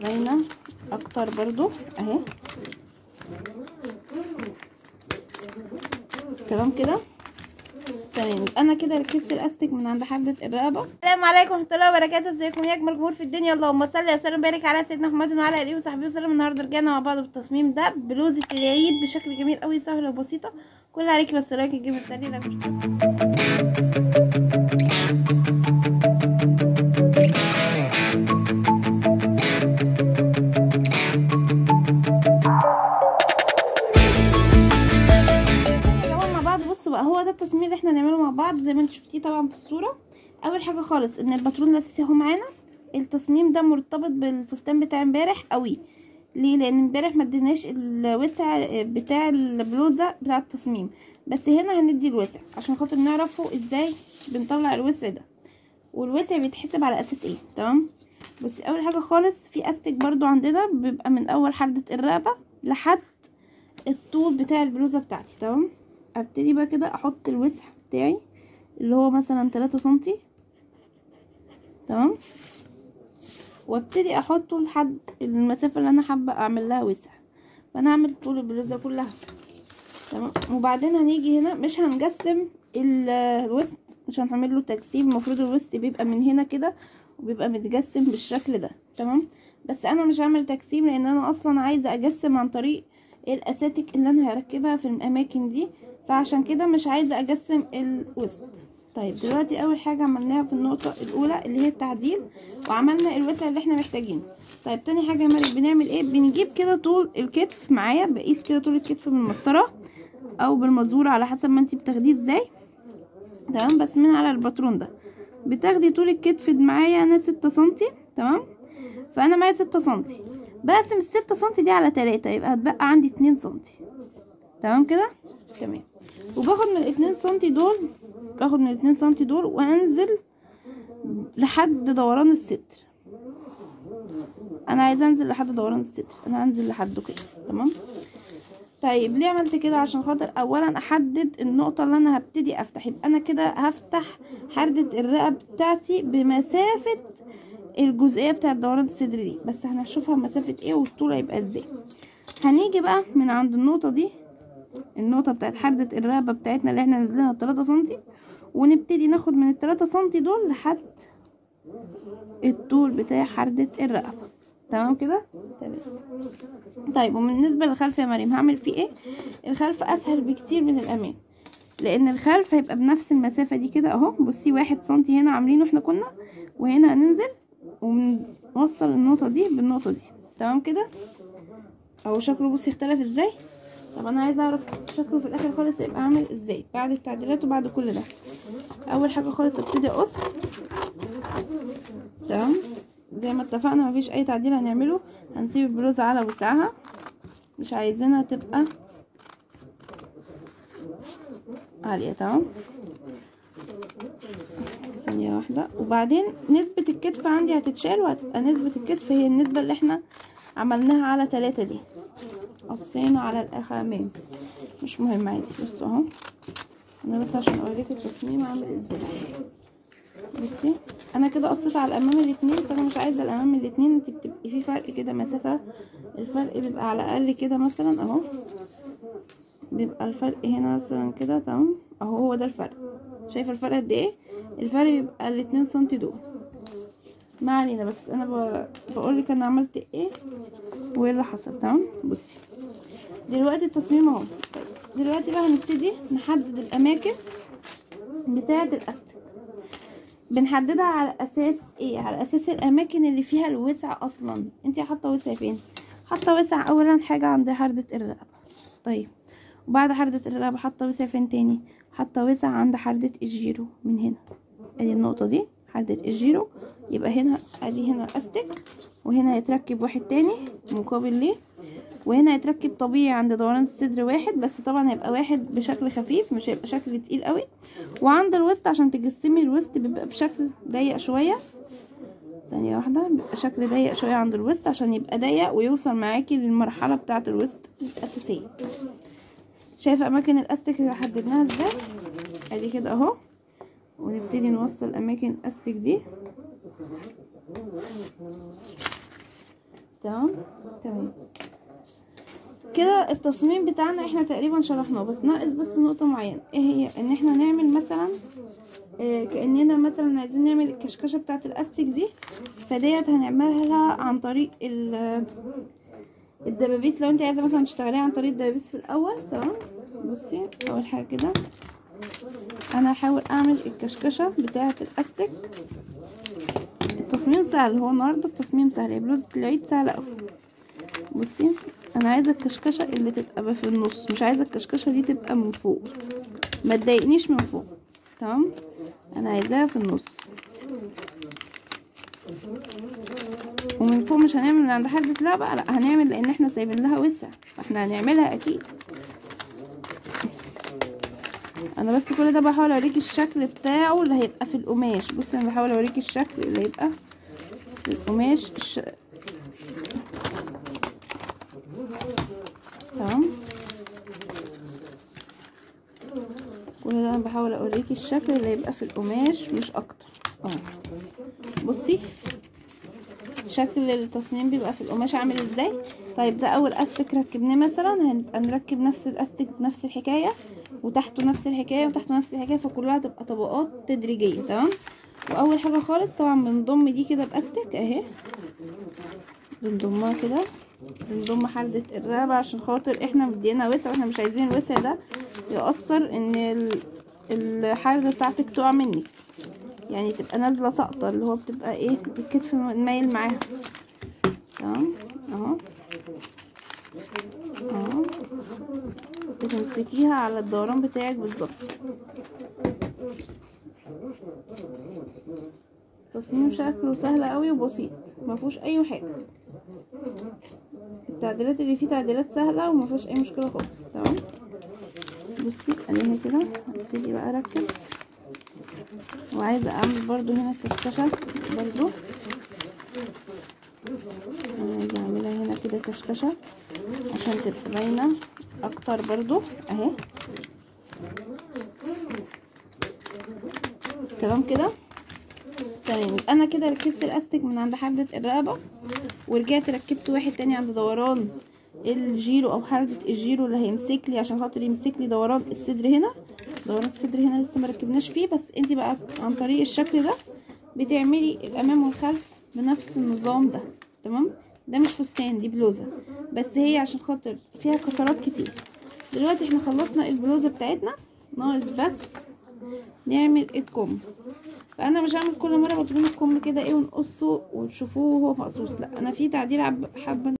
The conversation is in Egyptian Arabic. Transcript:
باينه اكتر برضو اهي تمام كده تمام انا كده ركبت الاستيك من عند حدة الرقبه السلام عليكم ورحمه الله وبركاته ازيكم يا اجمل جمهور في الدنيا اللهم صل وسلم وبارك على سيدنا محمد وعلى اله وصحبه وسلم النهارده رجعنا مع بعض بالتصميم ده بلوزه العيد بشكل جميل قوي سهله وبسيطه كل اللي عليكي بس لايك الجيم التاني لا مش يا جماعه مع بعض بصوا بقى هو ده التصميم اللي احنا هنعمله مع بعض زي ما انتوا شفتيه طبعا في الصوره اول حاجه خالص ان الباترون الاساسي اهو معانا التصميم ده مرتبط بالفستان بتاع امبارح قوي ليه لان امبارح ما اديناش الوسع بتاع البلوزه بتاع التصميم بس هنا هندي الوسع عشان خاطر نعرفه ازاي بنطلع الوسع ده والوسع بيتحسب على اساس ايه تمام بس اول حاجه خالص في استك برضو عندنا بيبقى من اول حردة الرقبه لحد الطول بتاع البلوزه بتاعتي تمام ابتدي بقى كده احط الوسع بتاعي اللي هو مثلا تلاتة سنتي تمام وابتدي احطه لحد المسافه اللي انا حابه اعمل لها وسع فانا هعمل طول البلوزه كلها تمام وبعدين هنيجي هنا مش هنجسم الوسط مش هنعمل له تجسيم المفروض الوسط بيبقى من هنا كده وبيبقى متجسم بالشكل ده تمام بس انا مش هعمل تجسيم لان انا اصلا عايزه اجسم عن طريق الاساتك اللي انا هركبها في الاماكن دي فعشان كده مش عايزه اجسم الوسط طيب دلوقتي اول حاجه عملناها في النقطه الاولى اللي هي التعديل وعملنا الوسع اللي احنا محتاجينه طيب تاني حاجه يا مريم بنعمل ايه بنجيب كده طول الكتف معايا بقيس كده طول الكتف بالمسطره او بالمزوره على حسب ما انتي بتاخديه ازاي تمام بس من على الباترون ده بتاخدي طول الكتف معايا انا ستة سنتي تمام فانا معايا ستة سنتي بقسم الستة سنتي دي على تلاتة يبقى هتبقى عندي اتنين سنتي تمام كده تمام وباخد من الاتنين سنتي دول باخد من الاتنين سنتي دول وانزل لحد دوران الستر انا عايزه انزل لحد دوران الستر انا هنزل لحده كده تمام طيب ليه عملت كده عشان خاطر اولا احدد النقطه اللي انا هبتدي افتح يبقى انا كده هفتح حردة الرقب بتاعتي بمسافه الجزئيه بتاعه دوران الصدر دي بس هنشوفها مسافه ايه والطول هيبقى ازاي هنيجي بقى من عند النقطه دي النقطه بتاعت حردة الرقبه بتاعتنا اللي احنا نزلنا 3 سنتي ونبتدي ناخد من التلاتة سنتي دول لحد الطول بتاع حردة الرقبة تمام كده تمام طيب وبالنسبة للخلف يا مريم هعمل فيه ايه الخلف اسهل بكتير من الامام لان الخلف هيبقى بنفس المسافة دي كده اهو بصي واحد سنتي هنا عاملينه احنا كنا وهنا هننزل ونوصل النقطة دي بالنقطة دي تمام كده اهو شكله بصي اختلف ازاي طب انا عايزه اعرف شكله في الاخر خالص يبقى عامل ازاي بعد التعديلات وبعد كل ده اول حاجه خالص ابتدي اقص تمام زي ما اتفقنا مفيش اي تعديل هنعمله هنسيب البلوزه على وسعها مش عايزينها تبقى عاليه تمام ثانيه واحده وبعدين نسبه الكتف عندي هتتشال وهتبقى نسبه الكتف هي النسبه اللي احنا عملناها على تلاتة دي قصينا على الاخامين مش مهم عادي بصوا اهو انا بس عشان اوريك التصميم عامل ازاي بصي انا كده قصيت على الامام الاتنين فانا مش عايزه الامام الاتنين انت بتبقي في فرق كده مسافه الفرق بيبقى على الاقل كده مثلا اهو بيبقى الفرق هنا مثلا كده تمام اهو هو ده الفرق شايفه الفرق قد ايه الفرق بيبقى الاتنين سنتي دول ما علينا بس انا بقول لك انا عملت ايه وايه اللي حصل تمام بصي دلوقتي التصميم اهو دلوقتي بقى هنبتدي نحدد الاماكن بتاعه الاستك بنحددها على اساس ايه على اساس الاماكن اللي فيها الوسع اصلا انت حاطه وسع فين حاطه وسع اولا حاجه عند حردة الرقبه طيب وبعد حردة الرقبه حاطه وسع فين تاني حاطه وسع عند حردة الجيرو من هنا ادي النقطه دي حردة الجيرو يبقى هنا ادي هنا استك وهنا يتركب واحد تاني مقابل ليه وهنا يتركب طبيعي عند دوران الصدر واحد بس طبعا هيبقى واحد بشكل خفيف مش هيبقى شكل تقيل قوي وعند الوسط عشان تجسمي الوسط بيبقى بشكل ضيق شويه ثانيه واحده بيبقى شكل ضيق شويه عند الوسط عشان يبقى ضيق ويوصل معاكي للمرحله بتاعه الوسط الاساسيه شايفه اماكن الاستك اللي حددناها ازاي ادي كده اهو ونبتدي نوصل اماكن الاستك دي تمام تمام كده التصميم بتاعنا احنا تقريبا شرحناه بس ناقص بس نقطة معينة ايه هي ان احنا نعمل مثلا اه كأننا مثلا عايزين نعمل الكشكشة بتاعة الاستيك دي فديت هنعملها عن طريق ال- الدبابيس لو انت عايزة مثلا تشتغليها عن طريق الدبابيس في الاول تمام بصي اول حاجة كده انا هحاول اعمل الكشكشة بتاعة الاستيك التصميم سهل هو النهارده التصميم سهل هي بلوزة العيد سهلة اوي بصي انا عايزه الكشكشه اللي تبقى في النص مش عايزه الكشكشه دي تبقى من فوق ما تضايقنيش من فوق تمام انا عايزاها في النص ومن فوق مش هنعمل من عند حد لا بقى لا هنعمل لان احنا سايبين لها وسع فاحنا هنعملها اكيد انا بس كل ده بحاول اوريكي الشكل بتاعه اللي هيبقى في القماش بصي انا بحاول اوريكي الشكل اللي هيبقى في القماش الش... تمام كل ده انا بحاول اوريكي الشكل اللي هيبقى في القماش مش اكتر اه بصي شكل التصميم بيبقى في القماش عامل ازاي طيب ده اول استك ركبناه مثلا هنبقى نركب نفس الاستك نفس الحكايه وتحته نفس الحكايه وتحته نفس الحكايه فكلها تبقى طبقات تدريجيه تمام واول حاجه خالص طبعا بنضم دي كده باستك اهي بنضمها كده بنضم حردة الرقبة عشان خاطر احنا مدينا وسع واحنا مش عايزين الوسع ده يأثر ان ال- الحردة بتاعتك تقع منك يعني تبقى نازلة ساقطة اللي هو بتبقى ايه الكتف مايل معاها تمام اهو اهو بتمسكيها على الدوران بتاعك بالظبط تصميم شكله سهل قوي وبسيط ما فيهوش اي حاجه التعديلات اللي فيه تعديلات سهله وما فيهاش اي مشكله خالص تمام بصي اديها كده هبتدي بقى اركب وعايزه اعمل برضو هنا كشكشه برضو انا عايزه اعملها هنا كده كشكشه عشان تبقى باينه اكتر برضو اهي تمام كده تمام انا كده ركبت الاستك من عند حردة الرقبة ورجعت ركبت واحد تاني عند دوران الجيرو او حردة الجيرو اللي هيمسك لي عشان خاطر يمسك لي دوران الصدر هنا دوران الصدر هنا لسه ما ركبناش فيه بس انت بقى عن طريق الشكل ده بتعملي الامام والخلف بنفس النظام ده تمام ده مش فستان دي بلوزة بس هي عشان خاطر فيها كسرات كتير دلوقتي احنا خلصنا البلوزة بتاعتنا ناقص بس نعمل الكم فانا مش هعمل كل مره بجيب الكم كده ايه ونقصه وتشوفوه وهو مقصوص لا انا في تعديل عب- حابه